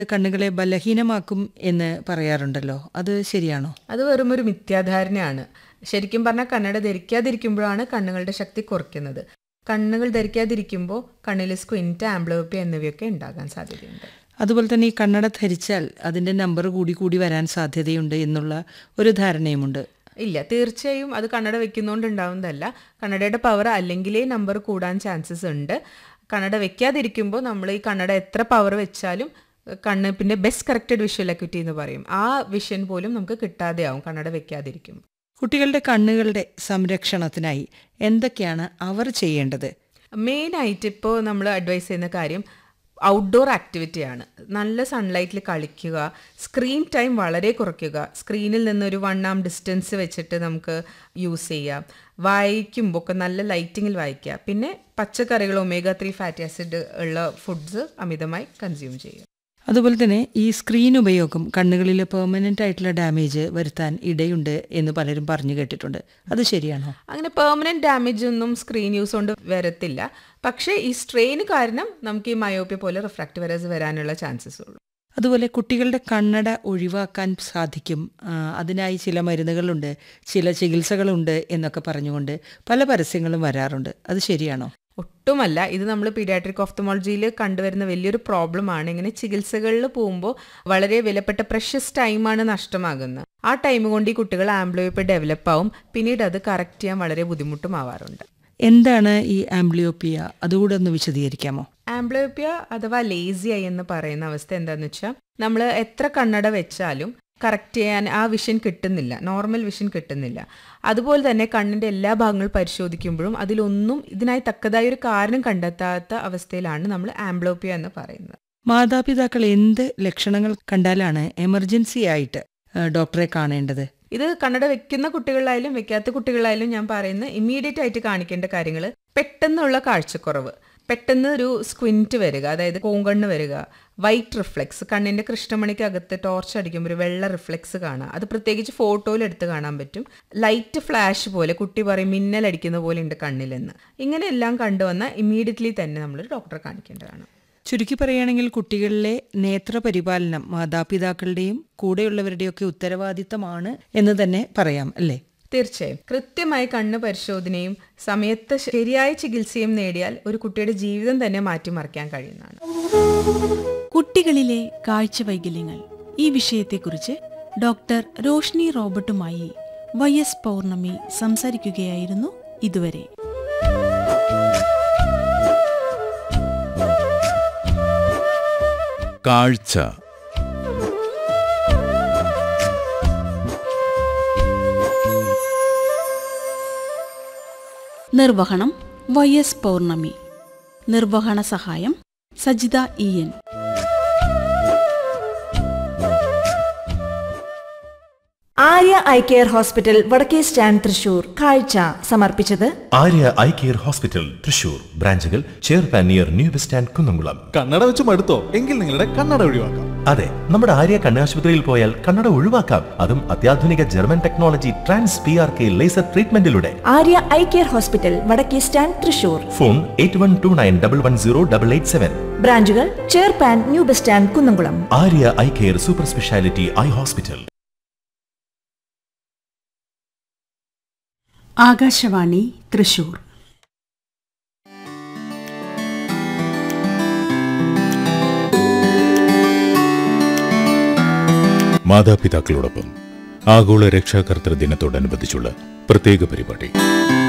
കണ്ണുകളെ ബലഹീനമാക്കും എന്ന് പറയാറുണ്ടല്ലോ അത് ശരിയാണോ അത് വെറും ഒരു മിഥ്യാധാരണയാണ് ശരിക്കും പറഞ്ഞാൽ കണ്ണട ധരിക്കാതിരിക്കുമ്പോഴാണ് കണ്ണുകളുടെ ശക്തി കുറയ്ക്കുന്നത് കണ്ണുകൾ ധരിക്കാതിരിക്കുമ്പോൾ കണ്ണിൽ സ്ക്വിൻറ്റ് ആംബ്ലോപ്പി എന്നിവയൊക്കെ ഉണ്ടാകാൻ സാധ്യതയുണ്ട് അതുപോലെ തന്നെ ഈ കണ്ണട ധരിച്ചാൽ അതിൻ്റെ നമ്പർ കൂടി കൂടി വരാൻ സാധ്യതയുണ്ട് എന്നുള്ള ഒരു ധാരണയുമുണ്ട് ഇല്ല തീർച്ചയായും അത് കണ്ണട വെക്കുന്നതുകൊണ്ട് ഉണ്ടാവുന്നതല്ല കണ്ണടയുടെ പവർ അല്ലെങ്കിലേ നമ്പർ കൂടാൻ ചാൻസസ് ഉണ്ട് കണ്ണട വെക്കാതിരിക്കുമ്പോൾ നമ്മൾ ഈ കണ്ണട എത്ര പവർ വെച്ചാലും കണ്ണ് പിന്നെ ബെസ്റ്റ് കറക്റ്റഡ് വിഷ്വൽ അക്യൂറ്റി എന്ന് പറയും ആ വിഷൻ പോലും നമുക്ക് കിട്ടാതെയാവും കണ്ണട വെക്കാതിരിക്കും കുട്ടികളുടെ കണ്ണുകളുടെ സംരക്ഷണത്തിനായി എന്തൊക്കെയാണ് അവർ ചെയ്യേണ്ടത് മെയിനായിട്ട് ഇപ്പോൾ നമ്മൾ അഡ്വൈസ് ചെയ്യുന്ന കാര്യം ഔട്ട്ഡോർ ആക്ടിവിറ്റിയാണ് നല്ല സൺലൈറ്റിൽ കളിക്കുക സ്ക്രീൻ ടൈം വളരെ കുറയ്ക്കുക സ്ക്രീനിൽ നിന്നൊരു വൺ ആം ഡിസ്റ്റൻസ് വെച്ചിട്ട് നമുക്ക് യൂസ് ചെയ്യാം വായിക്കുമ്പോൾ ഒക്കെ നല്ല ലൈറ്റിങ്ങിൽ വായിക്കുക പിന്നെ പച്ചക്കറികൾ ഒമേഗ ത്രീ ഫാറ്റി ആസിഡ് ഉള്ള ഫുഡ്സ് അമിതമായി കൺസ്യൂം ചെയ്യുക അതുപോലെ തന്നെ ഈ സ്ക്രീൻ ഉപയോഗം കണ്ണുകളിൽ പെർമനൻ്റ് ആയിട്ടുള്ള ഡാമേജ് വരുത്താൻ ഇടയുണ്ട് എന്ന് പലരും പറഞ്ഞു കേട്ടിട്ടുണ്ട് അത് ശരിയാണോ അങ്ങനെ പെർമനന്റ് ഡാമേജ് ഒന്നും സ്ക്രീൻ യൂസ് കൊണ്ട് വരത്തില്ല പക്ഷേ ഈ സ്ട്രെയിൻ കാരണം നമുക്ക് ഈ മയോപ്യ പോലെ റിഫ്രാക്റ്റീവ് എറേഴ്സ് വരാനുള്ള ചാൻസസ് ഉള്ളൂ അതുപോലെ കുട്ടികളുടെ കണ്ണട ഒഴിവാക്കാൻ സാധിക്കും ആ, അതിനായി ചില മരുന്നുകളുണ്ട് ചില ചികിത്സകളുണ്ട് എന്നൊക്കെ പറഞ്ഞുകൊണ്ട് പല പരസ്യങ്ങളും വരാറുണ്ട് അത് ശരിയാണോ ഒട്ടുമല്ല ഇത് നമ്മൾ പീഡിയാട്രിക് ഓഫ്തമോളജിയിൽ കണ്ടുവരുന്ന വലിയൊരു പ്രോബ്ലമാണ് ഇങ്ങനെ ചികിത്സകളിൽ പോകുമ്പോൾ വളരെ വിലപ്പെട്ട പ്രഷ്യസ് ടൈമാണ് നഷ്ടമാകുന്നത് ആ ടൈം കൊണ്ട് ഈ കുട്ടികൾ ആംബ്ലോയിപ്പ് ഡെവലപ്പ് ആവും പിന്നീട് അത് കറക്റ്റ് ചെയ്യാൻ വളരെ ബുദ്ധിമുട്ടും ആവാറുണ്ട് എന്താണ് ഈ ആംബ്ലിയോപ്പിയ അതുകൂടെ ഒന്ന് വിശദീകരിക്കാമോ ആംബ്ലോയിപ്യ അഥവാ ലേസി ഐ എന്ന് പറയുന്ന അവസ്ഥ എന്താന്ന് വെച്ചാൽ നമ്മൾ എത്ര കണ്ണട വെച്ചാലും കറക്റ്റ് ചെയ്യാൻ ആ വിഷൻ കിട്ടുന്നില്ല നോർമൽ വിഷൻ കിട്ടുന്നില്ല അതുപോലെ തന്നെ കണ്ണിന്റെ എല്ലാ ഭാഗങ്ങളും പരിശോധിക്കുമ്പോഴും അതിലൊന്നും ഇതിനായി തക്കതായ ഒരു കാരണം കണ്ടെത്താത്ത അവസ്ഥയിലാണ് നമ്മൾ ആംബ്ലോപ്പിയ എന്ന് പറയുന്നത് മാതാപിതാക്കൾ എന്ത് ലക്ഷണങ്ങൾ കണ്ടാലാണ് എമർജൻസി ആയിട്ട് ആ, ഡോക്ടറെ കാണേണ്ടത് ഇത് കണ്ണട വെക്കുന്ന കുട്ടികളിലായാലും വെക്കാത്ത കുട്ടികളിലായാലും ഞാൻ പറയുന്ന ഇമ്മീഡിയറ്റ് ആയിട്ട് കാണിക്കേണ്ട കാര്യങ്ങൾ പെട്ടെന്നുള്ള കാഴ്ചക്കുറവ് പെട്ടെന്ന് ഒരു സ്ക്വിൻറ്റ് വരിക അതായത് കോങ്കണ്ണ് വരിക വൈറ്റ് റിഫ്ലെക്സ് കണ്ണിന്റെ കൃഷ്ണമണിക്ക് അകത്ത് ടോർച്ച് അടിക്കുമ്പോൾ ഒരു വെള്ള റിഫ്ലെക്സ് കാണാം അത് പ്രത്യേകിച്ച് ഫോട്ടോയിൽ എടുത്ത് കാണാൻ പറ്റും ലൈറ്റ് ഫ്ലാഷ് പോലെ കുട്ടി പറയും മിന്നൽ അടിക്കുന്ന പോലെ ഉണ്ട് കണ്ണിലെന്ന് ഇങ്ങനെയെല്ലാം കണ്ടുവന്നാൽ ഇമ്മീഡിയറ്റ്ലി തന്നെ നമ്മൾ ഡോക്ടറെ കാണിക്കേണ്ടതാണ് ചുരുക്കി പറയുകയാണെങ്കിൽ കുട്ടികളിലെ നേത്രപരിപാലനം മാതാപിതാക്കളുടെയും കൂടെയുള്ളവരുടെയൊക്കെ ഉത്തരവാദിത്തമാണ് എന്ന് തന്നെ പറയാം അല്ലേ തീർച്ചയായും കൃത്യമായി കണ്ണ് പരിശോധനയും സമയത്ത് ശരിയായ ചികിത്സയും നേടിയാൽ ഒരു കുട്ടിയുടെ ജീവിതം തന്നെ മാറ്റിമറിക്കാൻ കഴിയുന്നതാണ് കുട്ടികളിലെ കാഴ്ചവൈകല്യങ്ങൾ ഈ വിഷയത്തെക്കുറിച്ച് ഡോക്ടർ റോഷ്നി റോബർട്ടുമായി വൈ എസ് പൗർണമി സംസാരിക്കുകയായിരുന്നു ഇതുവരെ കാഴ്ച നിർവഹണം വൈ എസ് പൗർണമി നിർവഹണ സഹായം Sajitha E N Arya eye care hospital വടക്കേ സ്റ്റാൻഡ് തൃശൂർ കാഴ്ച സമർപ്പിച്ചത് Arya eye care hospital Thrissur branches ചേർപ്പാൻ near new bus stand Kunnamkulam കണ്ണട വെച്ച് മടുത്തോ എങ്കിൽ നിങ്ങളുടെ കണ്ണട ഒഴിവാക്കാം അതെ നമ്മുടെ ആര്യ കണ്ണാശുപത്രിയിൽ പോയാൽ കണ്ണട ഒഴിവാക്കാം അതും അത്യാധുനിക German technology trans P R K laser ട്രീറ്റ്മെന്റിലൂടെ ആര്യ ഐ കെയർ ഹോസ്പിറ്റൽ വടക്കേ stand Thrissur phone eight one two nine double one zero double eight seven branches ചേർപ്പാൻ new bus stand Kunnamkulam Arya eye care super speciality eye hospital Akashvani Thrissur മാതാപിതാക്കളോടൊപ്പം ആഗോള രക്ഷാകർതൃ ദിനത്തോടനുബന്ധിച്ചുള്ള പ്രത്യേക പരിപാടി